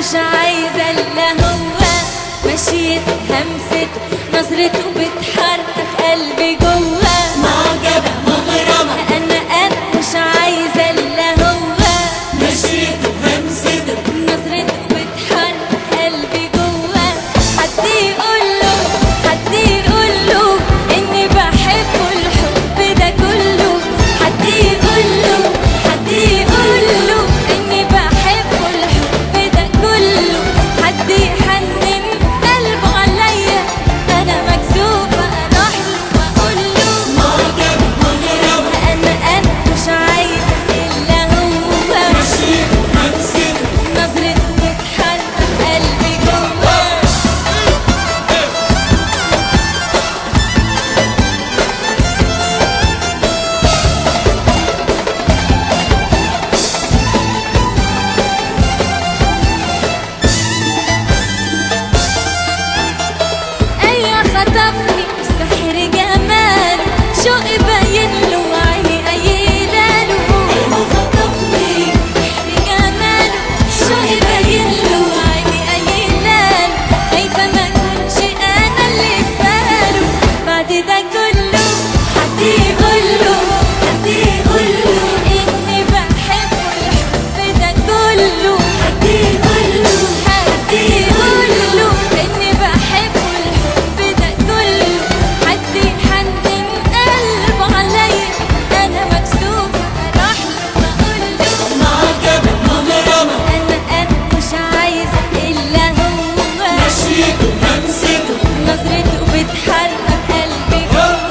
مش عايزة الا هو مشيت همسته نظرته بتحرك قلبي جوه معجبة مغرمة انا انا مش عايزة الا هو مشيت وهمسته نظرته بتحرك قلبي جوه حد يقول له حد يقول له اني بحبه الحب ده كله حد يقول له حد يقول له اني بحبه الحب ده كله حد يحنن قلبه عليا انا مكسوفه اروح له واقول له معجبة مغرمة انا انا مش عايزه الا هو مشيت وهمسته نظرته بتحرك قلبي جوه ايوه خطفني سحر جماله شوقي باين له وعيني قايله له ايوه خطفني سحر جماله شوقي باين له وعيني قايله له خايفه ما اكونش انا اللي فاله بعد ده كله حد يقول له حد يقول له اني بحبه الحب ده كله حد يقول له حد يقول له اني بحبه الحب ده كله حد يحنن قلبه عليا انا مكسوفه اروح له واقول له معجبة مغرمة انا انا مش عايزه الا هو مشيت وهمسته نظرته بتحرك قلبي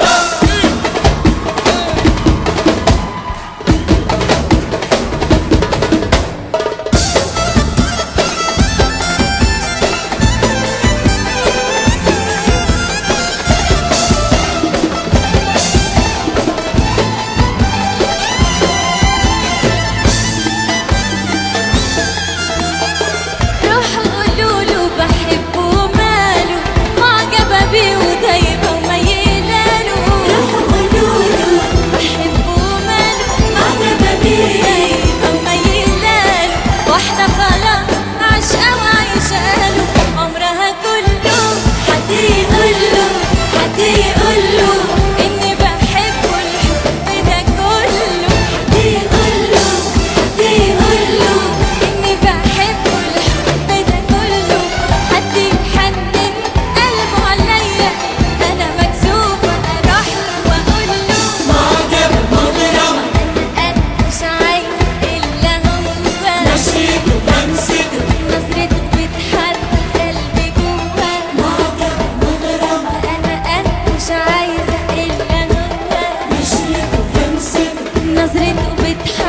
روحوا قولوا له بحبه ماله معجبة بيه ودايبة وميلة له روحوا قولوا له بحبه ماله معجبة بيه دايبة وميلة له واحدة خلاص عشقة وعايشة له عمرها كله حد يقول له حد يقول له إني بحبه الحب ده كله حد يقول له حد يقول له إني بحبه الحب ده كله حد يحنن قلبه عليا أنا مكسوفة أروح له وأقول له معجبة مغرمة أنا مش عايزة إلا هو مشيت وهمسته نظرته بتحرك قلبي جوه معجبة مغرمة أنا أنا مش عايزة إلا هو مشيت وهمسته نظرته بتحرك